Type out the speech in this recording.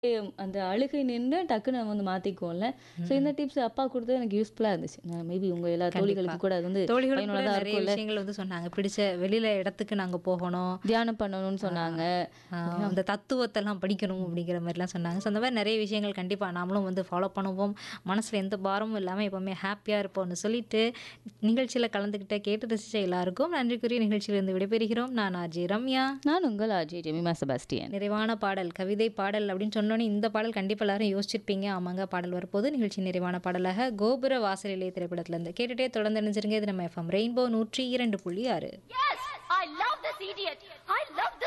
அந்த அழுகை நின்று டக்குன்னு நம்ம வந்து மாத்திக்குவோம்ல. ஸோ இந்த டிப்ஸ் அப்பா குடுத்தது எனக்கு யூஸ்ஃபுல்லா இருந்துச்சு. நான் மேபி உங்க எல்லா கண்டிப்பா. தோழிகளுக்கு கூட அது வந்து தோழிகளும் கூட பயனுள்ளதா நிறைய இருக்கும்ல. விஷயங்கள் வந்து சொன்னாங்க. பிடிச்ச வெளியில இடத்துக்கு நாங்க போகணும். தியானம் பண்ணணும்னு சொன்னாங்க. ஆ, அந்த தத்துவத்தெல்லாம் படிக்கணும் அப்படிங்கிற மாதிரிலாம் சொன்னாங்க. ஸோ அந்த மாதிரி நிறைய விஷயங்கள் கண்டிப்பா நாமளும் வந்து ஃபாலோ பண்ணுவோம். மனசுல எந்த பாரமும் இல்லாம எப்பவுமே ஹாப்பியா இருப்போம்னு சொல்லிட்டு நிகழ்ச்சியில கலந்துக்கிட்ட கேட்டு ரசிச்ச எல்லாருக்கும் நன்றிக்குரிய நிகழ்ச்சியிலிருந்து விடைபெறுகிறோம். நான் ஆர்ஜே ரம்யா. நான் உங்கள் ஆர்ஜே ஜெமிமா செபாஸ்டியன். நிறைவான பாடல் கவிதை பாடல் அப்படின்னு சொன்னோன்னே இந்த பாடல் கண்டிப்பா எல்லாரும் யோசிச்சிருப்பீங்க. ஆமாங்க பாடல் வரப்போது நிகழ்ச்சி நிறைவான பாடலாக கோபுர வாசலிலே திரைப்படத்துல இருந்து கேட்டுட்டே தொடர்ந்து நினைச்சிருங்க இது நம்ம எஃப்எம் ரெயின்போ நூற்றி இரண்டு புள்ளி ஆறு Yes! I love this idiot! I love